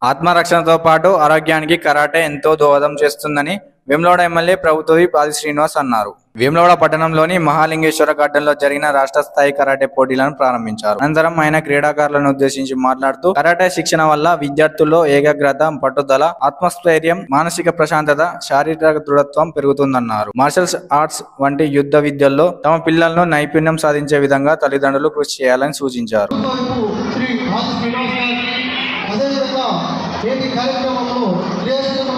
ఆత్మరక్షణతో పాటు ఆరోగ్యానికి కరాటే ఎంతో దోహదం చేస్తుందని వేములవాడ ఎమ్మెల్యే ప్రభుత్వవి పాది శ్రీనివాస్ అన్నారు వేములవాడ పట్టణంలోని మహాలింగేశ్వర గార్డెన్ లో జరిగిన రాష్ట్ర స్థాయి కరాటే పోటీలను ప్రారంభించారు అనంతరం ఆయన క్రీడాకారులను ఉద్దేశించి మాట్లాడుతూ కరాటే శిక్షణ వల్ల విద్యార్థుల్లో ఏకాగ్రత పట్టుదల ఆత్మస్థైర్యం మానసిక ప్రశాంతత శారీరక దృఢత్వం పెరుగుతుందన్నారు మార్షల్ ఆర్ట్స్ వంటి యుద్ధ విద్యల్లో తమ పిల్లలను నైపుణ్యం సాధించే విధంగా తల్లిదండ్రులు కృషి చేయాలని సూచించారు వైపు శ్రీ రాజు శ్రీనివాస్ గారికి అదేవిధంగా నేటి కార్యక్రమంలో క్రియాశీలమైన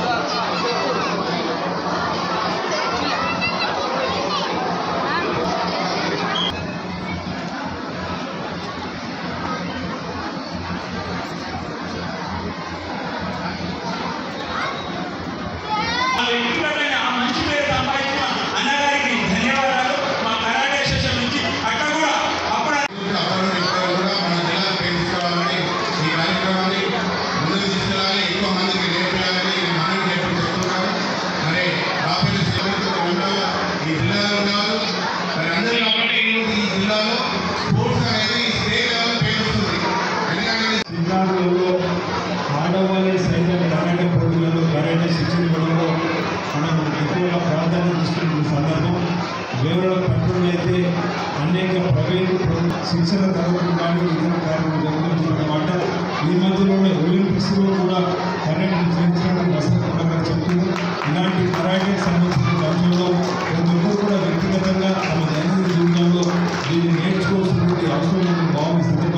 ఆ వ్యక్తిగతంగా ఆ మంచి పేరు సంపాదించిన అన్నగారికి ధన్యవాదాలు మా కరాటే సెషన్ నుంచి అక్కడ కూడా అప్పుడు అప్పుడు ఇక్కడ కూడా మన జిల్లా పేరు తీసుకోవాలని ఈ కార్యక్రమాన్ని ముందుకు తీసుకెళ్ళాలి ఎక్కువ మందికి నేర్పించాలని మనం నేర్పి చెప్తున్నాను మరి రాబోయే సేవలతో ఉన్నారు ఈ జిల్లాలో ఉన్నారు మరి అందరూ కాబట్టి ఈరోజు ఈ జిల్లాలో స్పోర్ట్స్ అనేది స్టేట్ లెవెల్ పేరు వస్తుంది ఎందుకంటే జిల్లాలలో ఆడవాళ్ళ సైతం కరాటే పోటీలలో కరాటే శిక్షణ ఇవ్వడంలో మనం ఎక్కువగా ప్రాధాన్యత ఇస్తున్న సందర్భం వేరే పట్టణంలో అయితే అనేక ప్రైవేటు ప్ర- శిక్షణ తరగతులు కానీ ఇతర కార్యక్రమాలు జరుగుతున్నమాట ఈ మధ్యలోనే ఒలింపిక్స్లో కూడా